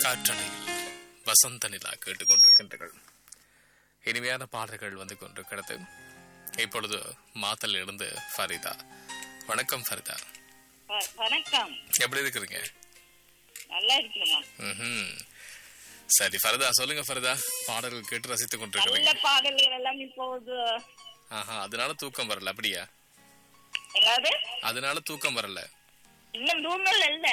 காற்றலையில் வசந்த நிலா கேட்டுக்கொண்டிருக்கின்றீர்கள் இனிமையான பாடல்கள் வந்து கொண்டிருக்கிறது இப்பொழுது மாத்தல் இருந்து ஃபரிதா வணக்கம் ஃபரிதா வ- வணக்கம் எப்படி இருக்கிறீங்க நல்லா இருக்குமா ம்ஹும். சரி ஃபரிதா சொல்லுங்க ஃபரிதா பாடல்கள் கேட்டு ரசித்துக் நல்ல கொண்டிருக்கிறீங்க பாடல்கள் எல்லாம் இப்போது ஆஹா அதனால தூக்கம் வரல அப்படியா அதாவது அதனால தூக்கம் வரல இன்னும் ரூமில் இல்ல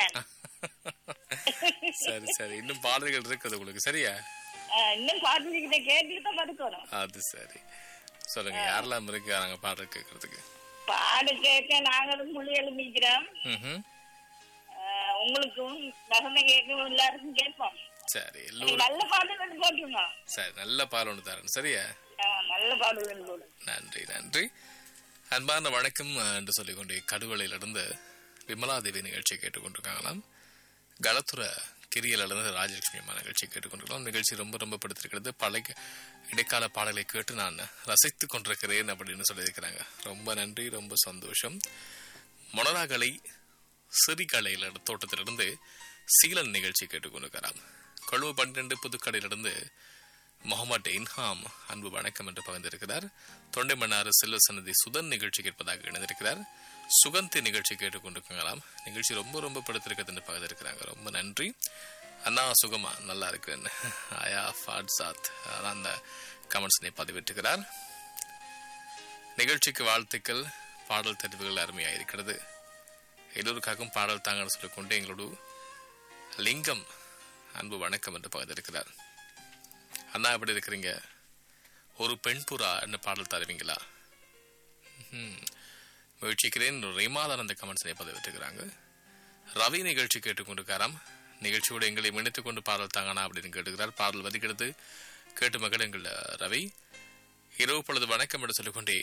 சரி சரி இன்னும் பாடல்கள் இருக்குது உங்களுக்கு சரியா அஹ், இன்னும் பாட்டுக்கிட்ட கேட்டுட்டு தான் படுக்கணும் அது சரி சொல்லுங்க யாரெல்லாம் இருக்காங்க பாடல் கேட்கறதுக்கு பாடு கேட்க நாங்களும் புள்ளி எழுப்பிக்கிறோம் ம்ஹும். உங்களுக்கும் வசந்த கேட்கும் எல்லாருக்கும் கேட்போம் சரி நீங்க எல்லோரும் நல்ல பாடல்கள் போட்டுருங்க சரி நல்ல பால் ஒன்று தரேன் சரியா அஹ், நல்ல பாடல்கள் போடு நன்றி நன்றி அன்பான வணக்கம் அஹ், என்று சொல்லிக்கொண்டே கடுவலையிலிருந்து விமலாதேவி நிகழ்ச்சியை கேட்டுக்கொண்டிருக்காங்களாம் களத்துற கிரியலிருந்து ராஜலட்சுமி அம்மா நிகழ்ச்சி கேட்டுக்கொண்டிருக்கிறோம் நிகழ்ச்சி ரொம்ப ரொம்ப பிடித்திருக்கிறது பழைய இடைக்கால பாடலை கேட்டு நான் ரசித்துக் கொண்டிருக்கிறேன் அப்படின்னு சொல்லியிருக்கிறாங்க ரொம்ப நன்றி ரொம்ப சந்தோஷம் மொனராகலை சிறிகலையில் தோட்டத்திலிருந்து சீலன் நிகழ்ச்சி கேட்டுக்கொண்டிருக்கிறார் கொழும்பு பன்னிரண்டு புதுக்கடையிலிருந்து முகமது இன்ஹாம் அன்பு வணக்கம் என்று பகிர்ந்திருக்கிறார் தொண்டை மன்னாறு செல்வ சன்னதி சுதன் நிகழ்ச்சி கேட்பதாக இணைந்திருக்கிறார் சுகந்தி நிகழ்ச்சி கேட்டுக்கொண்டிருக்கலாம் நிகழ்ச்சி ரொம்ப ரொம்ப படுத்திருக்கிறது என்று பகிர்ந்திருக்கிறாங்க ரொம்ப நன்றி அண்ணா சுகமா நல்லா இருக்கிறேன் ஆயா ஃபாட்சாத் அதான் அந்த கமெண்ட்ஸனை பதிவிட்டிருக்கிறார் நிகழ்ச்சிக்கு வாழ்த்துக்கள் பாடல் தெரிவுகள் அருமையாக இருக்கிறது எல்லோருக்காகவும் பாடல் தாங்கன்னு சொல்லிக்கொண்டு எங்களோடு லிங்கம் அன்பு வணக்கம் என்று பகிர்ந்திருக்கிறார் அண்ணா எப்படி இருக்கிறீங்க ஒரு பெண் புறா என்ன பாடல் தருவீங்களா ம்ஹும். முயற்சிக்கிறேன் ரிமாதான் அந்த கமெண்ட்ஸை பதிவிட்டுக்கிறாங்க ரவி நிகழ்ச்சி கேட்டுக்கொண்டிருக்காராம் நிகழ்ச்சியோடு எங்களை இணைத்துக் கொண்டு பாடல் தாங்கண்ணா அப்படின்னு கேட்டுக்கிறார் பாடல் வதிக்கிறது கேட்டு மகள் எங்கள் ரவி இரவு பொழுது வணக்கம் என்று சொல்லிக்கொண்டே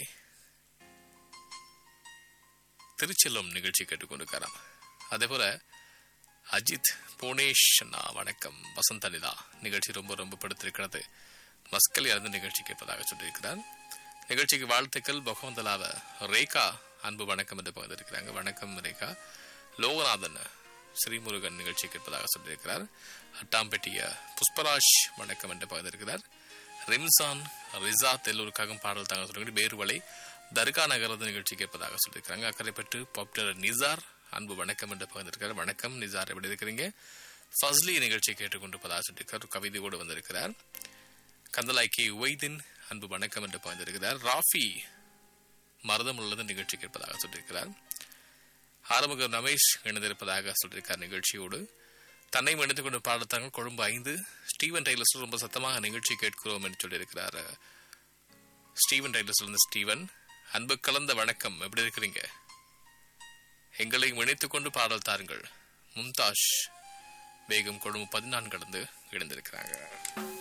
திருச்செல்வம் நிகழ்ச்சி கேட்டுக்கொண்டிருக்காராம் அதே போல அஜித் புவனேஷ் அண்ணா வணக்கம் வசந்த அனிதா நிகழ்ச்சி ரொம்ப ரொம்ப படுத்திருக்கிறது மஸ்கல் இறந்து நிகழ்ச்சி கேட்பதாக சொல்லியிருக்கிறார் நிகழ்ச்சிக்கு வாழ்த்துக்கள் பகவந்தலாவ ரேகா அன்பு வணக்கம் என்று பகிர்ந்திருக்கிறாங்க வணக்கம் ரேகா லோகநாதன் ஸ்ரீமுருகன் நிகழ்ச்சி கேட்பதாக சொல்லியிருக்கிறார் அட்டாம்பெட்டிய புஷ்பராஜ் வணக்கம் என்று பகிர்ந்திருக்கிறார் ரிம்சான் ரிசாத் எல்லோருக்காகவும் பாடல் தாங்க சொல்லுங்க வேறுவலை தர்கா நகரது நிகழ்ச்சி கேட்பதாக சொல்லியிருக்கிறாங்க அக்கறைப்பட்டு பாப்புலர் நிசார் அன்பு வணக்கம் என்று பகிர்ந்திருக்கிறார் வணக்கம் நிசார் எப்படி இருக்கிறீங்க ஃபஸ்லி நிகழ்ச்சி கேட்டுக்கொண்டிருப்பதாக சொல்லியிருக்கிறார் ஒரு கவிதையோடு வந்திருக்கிறார் கந்தலாய்க்கு ஒய்தின் அன்பு வணக்கம் என்று பகிர்ந்திருக்கிறார் ராஃபி மரதம் உள்ளது நிகழ்ச்சி கேட்பதாக சொல்லியிருக்கிறார் ஆரம்பகர் ரமேஷ் இணைந்திருப்பதாக சொல்லியிருக்கார் நிகழ்ச்சியோடு தன்னை இணைத்துக் கொண்டு பாடத்தாங்க கொழும்பு ஐந்து ஸ்டீவன் டைலர்ஸ் ரொம்ப சத்தமாக நிகழ்ச்சி கேட்கிறோம் என்று சொல்லியிருக்கிறார் ஸ்டீவன் டைலர்ஸ் இருந்து ஸ்டீவன் அன்பு கலந்த வணக்கம் எப்படி இருக்கிறீங்க எங்களை இணைத்துக் கொண்டு பாடல் தாருங்கள் மும்தாஷ் வேகம் கொழும்பு பதினான்கு கடந்து இணைந்திருக்கிறாங்க